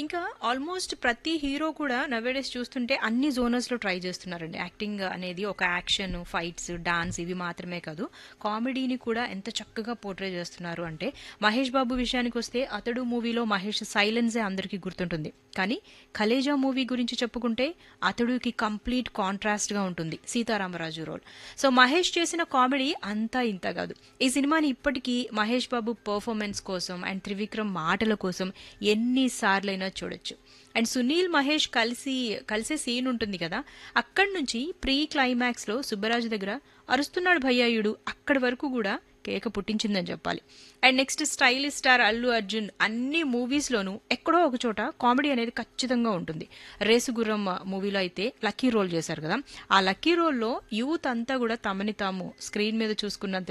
ఇంకా ఆల్మోస్ట్ ప్రతి హీరో కూడా నవేడేస్ చూస్తుంటే అన్ని జోనర్స్ లో ట్రై చేస్తున్నారండి యాక్టింగ్ అనేది ఒక యాక్షన్ ఫైట్స్ డాన్స్ ఇవి మాత్రమే కాదు కామెడీని కూడా ఎంత చక్కగా పోర్ట్రే చేస్తున్నారు అంటే మహేష్ బాబు విషయానికి వస్తే అతడు మూవీలో మహేష్ సైలెన్సే అందరికీ గుర్తుంటుంది కానీ ఖలేజా మూవీ గురించి చెప్పుకుంటే అతడుకి కంప్లీట్ కాంట్రాస్ట్ గా ఉంటుంది సీతారామరాజు రోల్ సో మహేష్ చేసిన కామెడీ అంతా ఇంత కాదు ఈ సినిమాని ఇప్పటికీ మహేష్ బాబు పర్ఫార్మెన్స్ కోసం అండ్ త్రివిక్రమ్ మాటల కోసం ఎన్నిసార్లైనా చూడొచ్చు అండ్ సునీల్ మహేష్ కలిసి కలిసే సీన్ ఉంటుంది కదా అక్కడి నుంచి ప్రీ క్లైమాక్స్ లో సుబ్బరాజు దగ్గర అరుస్తున్నాడు భయ్యాయుడు అక్కడి వరకు కూడా కేక పుట్టించిందని చెప్పాలి and next stylish star Allu Arjun అన్ని మూవీస్లోనూ ఎక్కడో ఒక చోట కామెడీ అనేది ఖచ్చితంగా ఉంటుంది రేసుగుర్రం మూవీలో అయితే లక్కీ రోల్ చేశారు కదా ఆ లక్కీ రోల్లో యూత్ అంతా కూడా తమని తాము స్క్రీన్ మీద చూసుకున్నంత